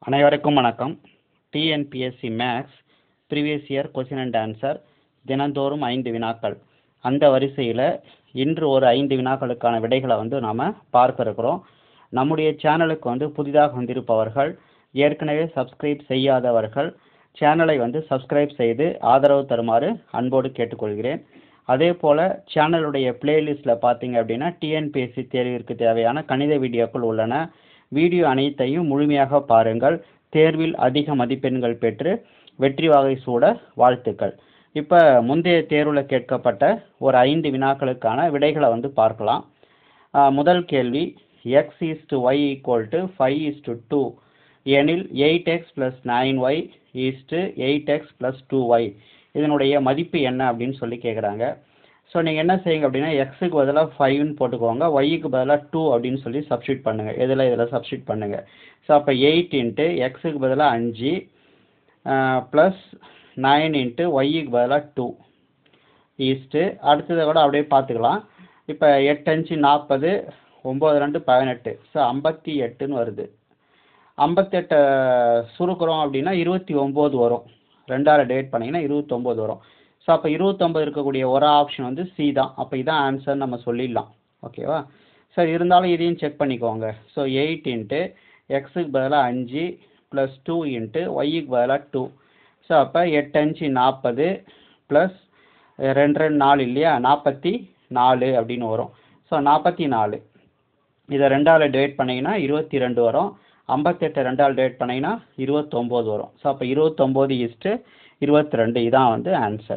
அனைவருக்கும் வணக்கம் TNPSC maths previous year question and answer தினந்தோறும் ஐந்து வினாக்கள் அந்த வரிசையில் இன்று ஒரு ஐந்து வினாக்களுக்கான விடைகளை வந்து நாம் பார்க்க இருக்கிறோம் நம்முடைய சேனலுக்கு வந்து புதிதாக வந்திருப்பவர்கள் ஏற்கனவே சப்ஸ்கிரைப் செய்யாதவர்கள் சேனலை வந்து சப்ஸ்கிரைப் செய்து ஆதரவு தருமாறு அன்போடு கேட்டுக்கொள்கிறேன் அதே போல் சேனலுடைய பிளேலிஸ்ட்டில் பார்த்தீங்க அப்படின்னா டிஎன்பிஎஸ்சி தேர்விற்கு தேவையான கணித வீடியோக்கள் உள்ளன வீடியோ அனைத்தையும் முழுமையாக பாருங்கள் தேர்வில் அதிக மதிப்பெண்கள் பெற்று வெற்றி வாகை சூட வாழ்த்துக்கள் இப்போ முந்தைய தேர்வில் கேட்கப்பட்ட ஒரு ஐந்து வினாக்களுக்கான விடைகளை வந்து பார்க்கலாம் ஆஹ் முதல் கேள்வி x is to y equal to five is to two எனில் eight x plus nine y is to eight x plus two y இதனுடைய மதிப்பு என்ன அப்படின்னு சொல்லி கேட்குறாங்க ஸோ நீங்கள் என்ன செய்யுங்க அப்படின்னா எக்ஸுக்கு பதிலாக ஃபைவ்னு போட்டுக்கோங்க ஒய்க்கு பதிலாக டூ அப்படின்னு சொல்லி சப்ஸ்டியூட் பண்ணுங்கள் இதில் இதில் சப்ஸ்டியூட் பண்ணுங்கள் ஸோ அப்போ எயிட் இன்ட்டு எக்ஸுக்கு பதிலாக அஞ்சு ப்ளஸ் நைன் இன்ட்டு ஒய்க்கு பதிலாக டூ ஈஸ்ட்டு அடுத்ததை கூட அப்படியே பார்த்துக்கலாம் இப்போ எட்டு அஞ்சு நாற்பது ஒம்பது ரெண்டு பதினெட்டு ஸோ ஐம்பத்தி எட்டுன்னு வருது ஐம்பத்தெட்டை சுருக்குறோம் அப்படின்னா இருபத்தி ஒம்பது வரும் ரெண்டால் டிவைட் பண்ணிங்கன்னா இருபத்தொம்போது வரும் ஸோ அப்போ இருபத்தொம்பது இருக்கக்கூடிய ஒரு ஆப்ஷன் வந்து சி தான் அப்போ இதான் ஆன்சர் நம்ம சொல்லிடலாம் ஓகேவா சார் இருந்தாலும் இதையும் செக் பண்ணிக்கோங்க ஸோ எயிட் இன்ட்டு எக்ஸுக்கு பதிலாக அஞ்சு ப்ளஸ் டூ இன்ட்டு ஒய்க்கு பதிலாக டூ ஸோ அப்போ எட்டு அஞ்சு நாற்பது ப்ளஸ் ரெண்டு ரெண்டு நாலு இல்லையா நாற்பத்தி நாலு அப்படின்னு வரும் ஸோ நாற்பத்தி நாலு இதை ரெண்டால் டிவைட் பண்ணிங்கன்னா இருபத்தி ரெண்டு வரும் ஐம்பத்தெட்டு ரெண்டால் டிவைட் பண்ணிங்கன்னா இருபத்தொம்போது வரும் ஸோ அப்போ இருபத்தொம்போது இஸ்ட்டு இருபத்தி ரெண்டு இதான் வந்து ஆன்சர்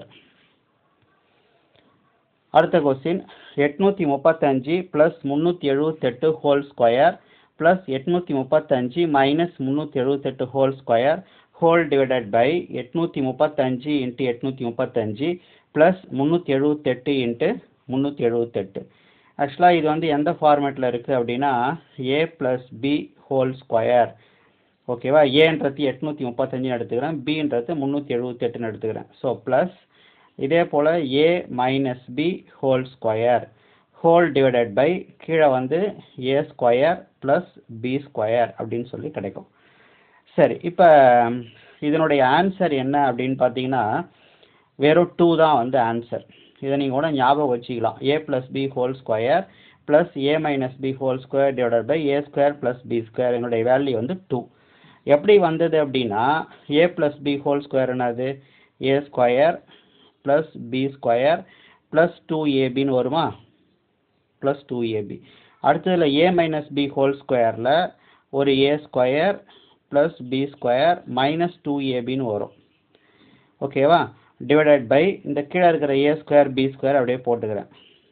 அடுத்த கொஸ்டின் எட்நூற்றி முப்பத்தஞ்சு ப்ளஸ் முந்நூற்றி எழுபத்தெட்டு ஹோல் ஸ்கொயர் ப்ளஸ் எட்நூற்றி முப்பத்தஞ்சு மைனஸ் முந்நூற்றி எழுபத்தெட்டு whole square whole divided by எட்நூற்றி முப்பத்தஞ்சு இன்ட்டு எட்நூற்றி முப்பத்தஞ்சு ப்ளஸ் முந்நூற்றி எழுபத்தெட்டு இன்ட்டு முந்நூற்றி எழுபத்தெட்டு ஆக்சுவலாக இது வந்து எந்த ஃபார்மேட்டில் இருக்குது அப்படின்னா a plus b whole square ஓகேவா ஏன்றது எட்நூற்றி முப்பத்தஞ்சுன்னு எடுத்துக்கிறேன் பின்றது முந்நூற்றி எழுபத்தெட்டுன்னு எடுத்துக்கிறேன் ஸோ ப்ளஸ் இதே போல் a minus b whole square whole divided by கீழே வந்து a square plus b square அப்படின்னு சொல்லி கிடைக்கும் சரி இப்போ இதனுடைய ஆன்சர் என்ன அப்படின்னு பார்த்தீங்கன்னா வெறும் டூ தான் வந்து ஆன்சர் இதை நீங்கள் கூட ஞாபகம் வச்சுக்கலாம் a plus b whole square plus a minus b whole square divided by a square plus b square என்னுடைய வேல்யூ வந்து டூ எப்படி வந்தது அப்படின்னா a plus b whole square என்னது a square plus b square plus two ஏபின்னு வருமா plus two a b அடுத்ததில் a minus b whole ஸ்கொயரில் ஒரு a square plus b square minus two ஏபின்னு வரும் ஓகேவா டிவைடட் பை இந்த கீழே இருக்கிற ஏ ஸ்கொயர் பி ஸ்கொயர் அப்படியே போட்டுக்கிறேன்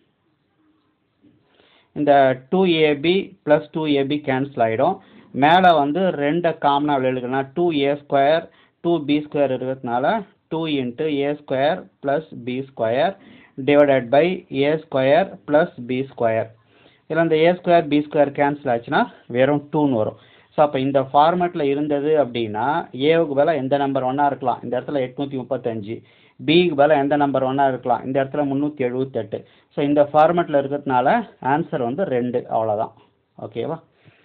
இந்த two a b plus two a b cancel ஆகிடும் மேலே வந்து ரெண்டை காமனாக விளையாடுக்கலாம் two a square two b square இருக்கிறதுனால two into a square plus b square divided by a square plus b square இதில் இந்த a square b square cancel ஆச்சுன்னா வெறும் டூன்னு வரும் ஸோ அப்போ இந்த ஃபார்மேட்டில் இருந்தது அப்படின்னா ஏவுக்கு பதிலாக எந்த நம்பர் ஒன்றா இருக்கலாம் இந்த இடத்துல எட்நூற்றி முப்பத்தஞ்சு பிக்கு பதிலாக எந்த நம்பர் ஒன்றா இருக்கலாம் இந்த இடத்துல முந்நூற்றி எழுபத்தெட்டு ஸோ இந்த ஃபார்மேட்டில் இருக்கிறதுனால ஆன்சர் வந்து ரெண்டு அவ்வளோதான் ஓகேவா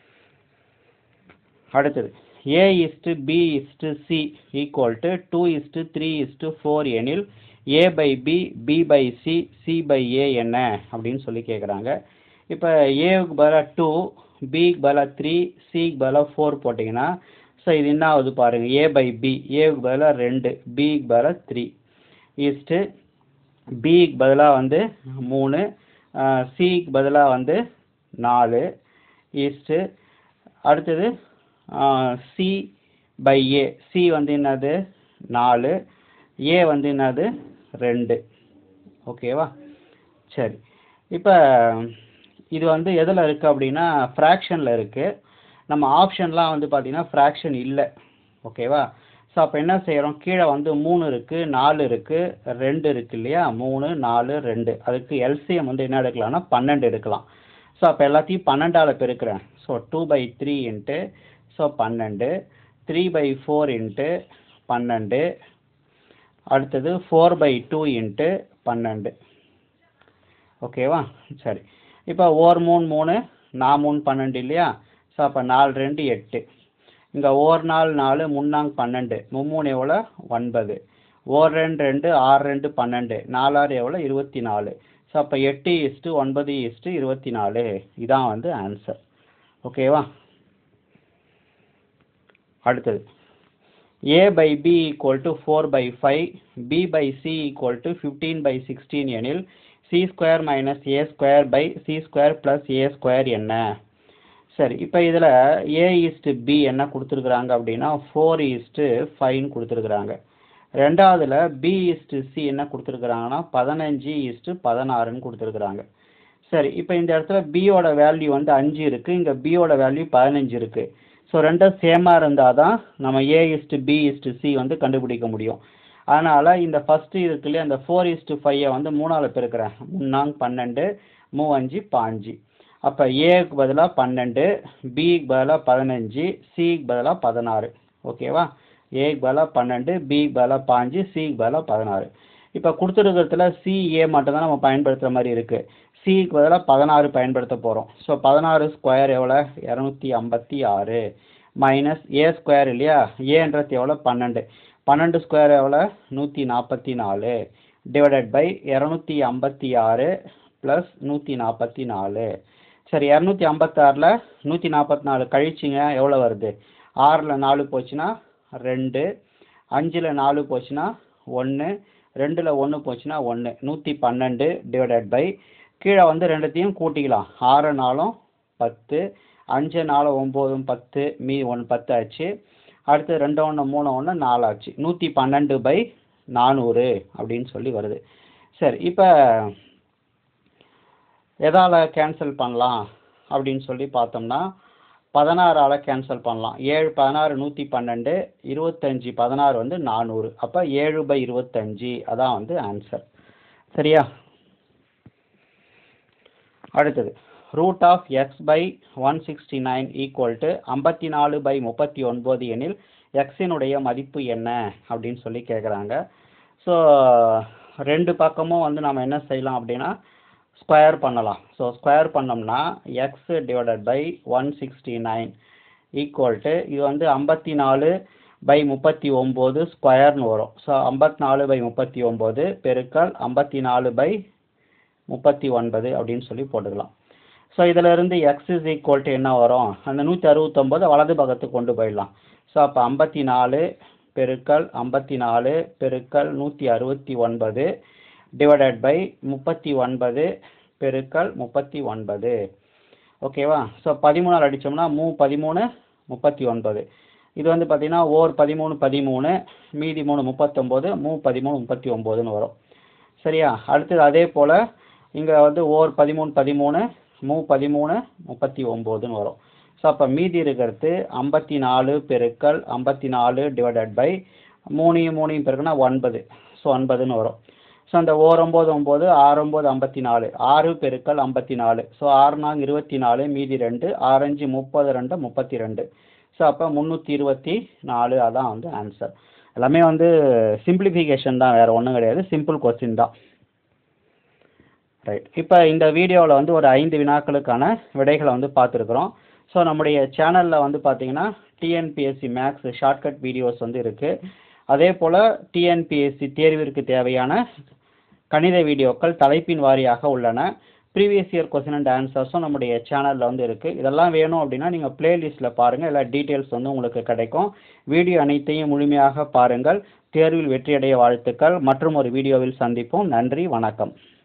அடுத்தது a is to b is to c equal to two is to three is to four எனில் a by b b by c c by a என்ன அப்படின்னு சொல்லி கேட்குறாங்க இப்போ ஏவுக்கு பதிலாக டூ பிக்கு பதிலாக த்ரீ சிக்கு பதிலாக ஃபோர் போட்டிங்கன்னா ஸோ இது என்ன ஆகுது பாருங்கள் ஏ பை பி ஏவுக்கு பதிலாக ரெண்டு பிக்கு பதிலாக த்ரீ ஈஸ்ட்டு பிக்கு பதிலாக வந்து மூணு சிக்கு பதிலாக வந்து நாலு ஈஸ்ட்டு அடுத்தது சி பை ஏ சி வந்து என்னது நாலு ஏ வந்து என்னது ரெண்டு ஓகேவா சரி இப்போ இது வந்து எதில் இருக்குது அப்படின்னா ஃப்ராக்ஷனில் இருக்குது நம்ம ஆப்ஷன்லாம் வந்து பார்த்திங்கன்னா ஃப்ராக்ஷன் இல்லை ஓகேவா ஸோ அப்போ என்ன செய்கிறோம் கீழே வந்து மூணு இருக்குது நாலு இருக்குது ரெண்டு இருக்குது இல்லையா மூணு நாலு ரெண்டு அதுக்கு எல்சிஎம் வந்து என்ன எடுக்கலாம்னா பன்னெண்டு எடுக்கலாம் ஸோ அப்போ எல்லாத்தையும் பன்னெண்டால் பெருக்கிறேன் so two by three into so பன்னெண்டு த்ரீ பை ஃபோர் இன்ட்டு பன்னெண்டு அடுத்தது ஃபோர் பை டூ இன்ட்டு பன்னெண்டு ஓகேவா சரி இப்போ ஓர் மூணு மூணு நான் மூணு பன்னெண்டு இல்லையா ஸோ அப்போ நாலு ரெண்டு எட்டு இங்கே ஓர் நாள் நாலு முன்னாங் பன்னெண்டு மும்மூணு எவ்வளோ ஒன்பது ஓர் ரெண்டு ரெண்டு ஆறு ரெண்டு பன்னெண்டு நாலாறு எவ்வளோ இருபத்தி நாலு ஸோ அப்போ எட்டு இஸ்ட்டு ஒன்பது இஸ்ட்டு இருபத்தி நாலு இதான் வந்து ஆன்சர் ஓகேவா அடுத்தது a by b equal to 4 by 5 b by c equal to 15 by 16 எனில் c square minus a square by c square plus a square என்ன சரி இப்போ இதில் a இஸ்ட் b என்ன கொடுத்துருக்குறாங்க அப்படின்னா ஃபோர் இஸ்ட்டு ஃபைவ்னு கொடுத்துருக்குறாங்க ரெண்டாவதுல b இஸ்ட் c என்ன கொடுத்துருக்குறாங்கன்னா பதினஞ்சு இஸ்ட்டு பதினாறுன்னு கொடுத்துருக்குறாங்க சரி இப்போ இந்த இடத்துல b யோட வேல்யூ வந்து அஞ்சு இருக்குது இங்கே b யோட வேல்யூ பதினஞ்சு இருக்குது ஸோ ரெண்டும் சேமாக இருந்தால் தான் நம்ம a is to b is to c வந்து கண்டுபிடிக்க முடியும் அதனால் இந்த ஃபஸ்ட்டு இருக்கு இல்லையா அந்த ஃபோர் இஸ்ட்டு ஃபைவை வந்து மூணால் பெருக்கிறேன் முன்னாங் பன்னெண்டு மூவஞ்சு பாஞ்சு அப்போ ஏக்கு பதிலாக பன்னெண்டு பிக்கு பதிலாக பதினஞ்சு சிக்கு பதிலாக பதினாறு ஓகேவா ஏக்கு பதிலாக பன்னெண்டு பிக்கு பதிலாக பாஞ்சு சிக்கு பதிலாக பதினாறு இப்போ கொடுத்துருக்கிறதுல சி ஏ மட்டும் தான் நம்ம பயன்படுத்துகிற மாதிரி இருக்குது சிக்கு பதிலாக பதினாறு பயன்படுத்த போகிறோம் ஸோ பதினாறு ஸ்கொயர் எவ்வளோ இரநூத்தி ஐம்பத்தி ஆறு மைனஸ் ஏ ஸ்கொயர் இல்லையா ஏன்றது எவ்வளோ பன்னெண்டு பன்னெண்டு ஸ்கொயர் எவ்வளோ நூற்றி நாற்பத்தி நாலு டிவைடட் பை இரநூத்தி ஐம்பத்தி ஆறு ப்ளஸ் நூற்றி நாற்பத்தி நாலு சரி இரநூத்தி ஐம்பத்தாறில் நூற்றி நாற்பத்தி நாலு கழிச்சிங்க எவ்வளோ வருது ஆறில் நாலு போச்சுன்னா ரெண்டு அஞ்சில் நாலு போச்சுன்னா ஒன்று ரெண்டில் ஒன்று போச்சுன்னா ஒன்று நூற்றி பன்னெண்டு டிவைடட் பை கீழே வந்து ரெண்டுத்தையும் கூட்டிக்கலாம் ஆறு நாளும் பத்து அஞ்சு நாலு ஒம்போதும் பத்து மீ ஒன்று பத்து ஆச்சு அடுத்து ரெண்டு ஒன்று மூணு ஒன்று நாலு ஆச்சு நூற்றி பன்னெண்டு பை நானூறு அப்படின்னு சொல்லி வருது சரி இப்போ எதால் கேன்சல் பண்ணலாம் அப்படின்னு சொல்லி பார்த்தோம்னா பதினாறால் கேன்சல் பண்ணலாம் ஏழு பதினாறு நூற்றி பன்னெண்டு இருபத்தஞ்சி பதினாறு வந்து நானூறு அப்போ ஏழு பை இருபத்தஞ்சி அதான் வந்து ஆன்சர் சரியா அடுத்தது root of x by one sixty nine equal to ஐம்பத்தி நாலு பை முப்பத்தி ஒன்பது எனில் எக்ஸினுடைய மதிப்பு என்ன அப்படின்னு சொல்லி கேட்குறாங்க ஸோ ரெண்டு பக்கமும் வந்து நம்ம என்ன செய்யலாம் அப்படின்னா ஸ்கொயர் பண்ணலாம் ஸோ ஸ்கொயர் பண்ணோம்னா x divided by one sixty nine equal to இது வந்து ஐம்பத்தி நாலு பை முப்பத்தி ஒம்பது ஸ்கொயர்னு வரும் ஸோ ஐம்பத்தி நாலு பை முப்பத்தி ஒம்பது பெருக்கல் ஐம்பத்தி நாலு பை முப்பத்தி ஒன்பது அப்படின்னு சொல்லி போட்டுக்கலாம் ஸோ இதில் இருந்து எக்ஸ் இஸ் ஈக்குவல் டு என்ன வரும் அந்த நூற்றி அறுபத்தொம்போது வலது பக்கத்துக்கு கொண்டு போயிடலாம் ஸோ அப்போ ஐம்பத்தி நாலு பெருக்கல் ஐம்பத்தி நாலு பெருக்கல் நூற்றி அறுபத்தி ஒன்பது டிவைடட் பை முப்பத்தி ஒன்பது பெருக்கல் முப்பத்தி ஒன்பது ஓகேவா ஸோ பதிமூணால் அடித்தோம்னா மூ பதிமூணு முப்பத்தி ஒன்பது இது வந்து பார்த்தீங்கன்னா ஓர் பதிமூணு பதிமூணு மீதி மூணு முப்பத்தொம்போது மூ பதிமூணு முப்பத்தி ஒம்போதுன்னு வரும் சரியா அடுத்தது அதே போல் இங்கே வந்து ஓர் பதிமூணு பதிமூணு மூ பதிமூணு முப்பத்தி ஒம்போதுன்னு வரும் ஸோ அப்போ மீதி இருக்கிறது ஐம்பத்தி நாலு பெருக்கல் ஐம்பத்தி நாலு டிவைடட் பை மூணையும் மூணையும் பெருக்குனா ஒன்பது ஸோ ஒன்பதுன்னு வரும் ஸோ அந்த ஓர் ஒம்பது ஒம்பது ஆறு ஒம்பது ஐம்பத்தி நாலு ஆறு பெருக்கல் ஐம்பத்தி நாலு ஸோ ஆறு நாங்க இருபத்தி நாலு மீதி ரெண்டு ஆறஞ்சு முப்பது ரெண்டு முப்பத்தி ரெண்டு ஸோ அப்போ முந்நூற்றி இருபத்தி நாலு அதான் வந்து ஆன்சர் எல்லாமே வந்து சிம்பிளிஃபிகேஷன் தான் வேறு ஒன்றும் கிடையாது சிம்பிள் கொஸ்டின் தான் ரைட் இப்போ இந்த வீடியோவில் வந்து ஒரு ஐந்து வினாக்களுக்கான விடைகளை வந்து பார்த்துருக்குறோம் ஸோ நம்முடைய சேனலில் வந்து பார்த்தீங்கன்னா டிஎன்பிஎஸ்சி மேக்ஸ் ஷார்ட்கட் வீடியோஸ் வந்து இருக்குது அதே போல் டிஎன்பிஎஸ்சி தேர்விற்கு தேவையான கணித வீடியோக்கள் தலைப்பின் வாரியாக உள்ளன ப்ரீவியஸ் இயர் கொஸ்டின் அண்ட் ஆன்சர்ஸும் நம்முடைய சேனலில் வந்து இருக்குது இதெல்லாம் வேணும் அப்படின்னா நீங்கள் ப்ளேலிஸ்ட்டில் பாருங்கள் எல்லா டீட்டெயில்ஸ் வந்து உங்களுக்கு கிடைக்கும் வீடியோ அனைத்தையும் முழுமையாக பாருங்கள் தேர்வில் வெற்றியடைய வாழ்த்துக்கள் மற்றும் ஒரு வீடியோவில் சந்திப்போம் நன்றி வணக்கம்